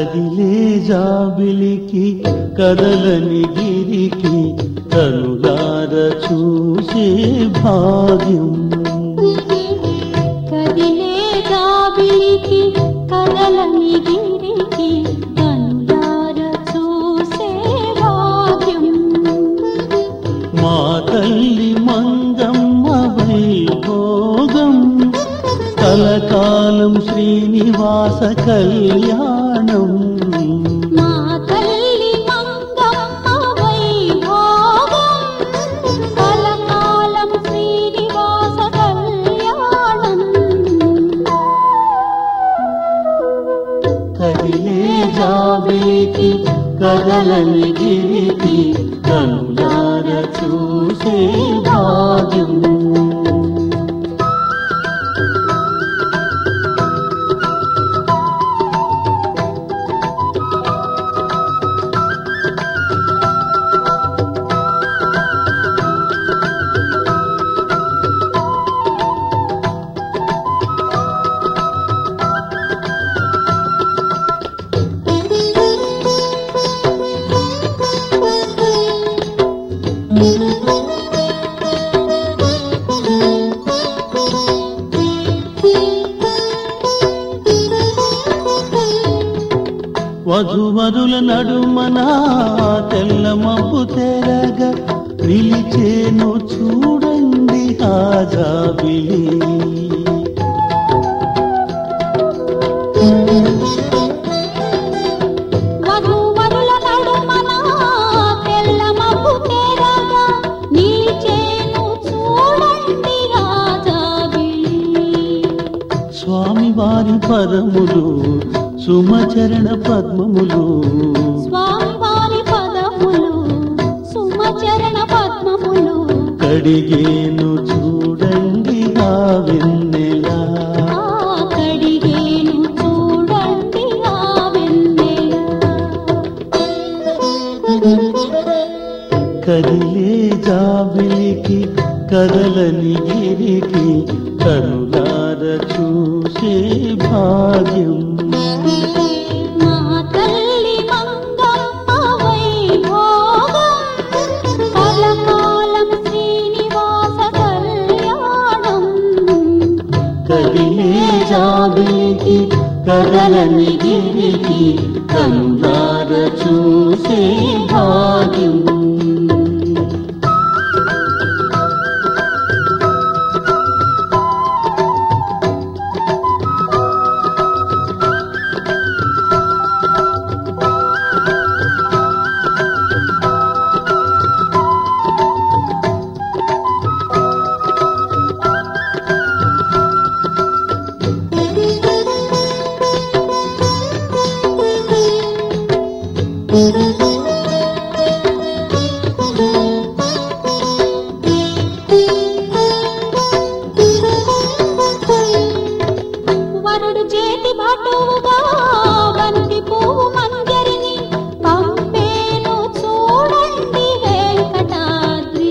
కదిలే జాబిలికి కదలని గిరికి కనులార చూసే భాగ్యం కదిలే జాబిలికి కదలని గిరికి కనులార చూసే భాగ్యం మా తల్లి మంగమ్మ వైభోగం కలకాలం శ్రీనివాస కళ్యాణం మా తల్లి మంగమ్మ వైభోగం కలకాలం శ్రీనివాస కళ్యాణం కదిలే జాబిలికి కదలని గిరికి కనులార చూసే భాగ్యం వధువరుల నడుమన తెల్ల మబ్బు తెరగ నిలిచేను చూడండి హాజాబిలి వధూవరుల నడుమన తెల్ల మబ్బు తెరగా నిలిచేను చూడండి రాజాబిలి స్వామి వారి పదములు సుమచరణ పద్మములు స్వామి వారి పదములు సుమచరణ పద్మములు కడిగేను చూడండి ఆ వెన్నెలా ఆ కడిగేను చూడండి ఆ వెన్నెల కదిలే జాబిలికి కదలని గిరికి కనులార చూసే భాగ్యం మా తల్లి మంగమ్మ వైభోగం కలకాలం శ్రీనివాస కళ్యాణం కదిలే జాబిలికి కదలని గిరికి కనులార చూసే భాగ్యం వరుడు చేతి భటువుగా బంతి పువ్వు మంజరిని పంపేను చూడండి వెంకటాద్రి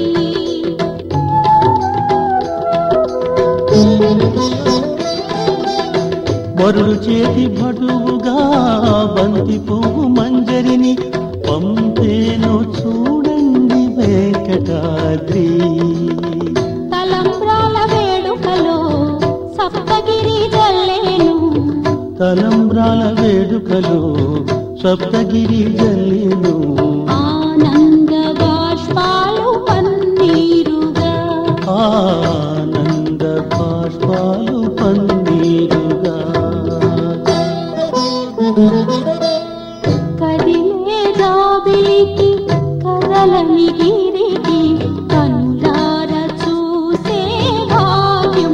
వరుడు చేతి భటువుగా బంతి పువ్వు మంజరిని పంపేను చూడండి వెంకటాద్రి తలంబ్రాల వేడుకలో సప్తగిరి జల్లేను తలంబ్రాల వేడుకలో సప్తగిరి జల్లేను ఆనంద బాష్పాలు పన్నీరుగా ఆనంద బాష్పాలు పన్నీరుగా కదిలే జాబిలికి కదలని గిరికి కనులార చూసే భాగ్యం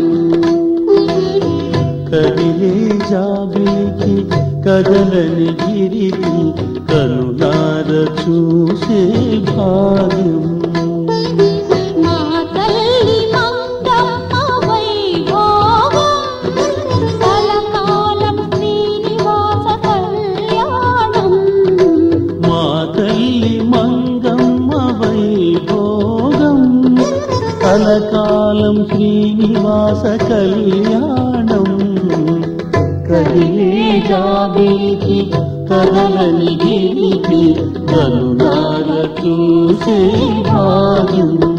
కదిలే జాబిలికి కదలని గిరికి కనులార చూసే భాగ్యం మా తల్లి మంగమ్మ వైభోగం కలకాలం శ్రీనివాస కళ్యాణం మా తల్లి మంగమ్మ వైభోగం కలకాలం శ్రీనివాస కళ్యాణం కదిలే జాబిలికి కదలని గిరికి కనులార చూసే భాగ్యం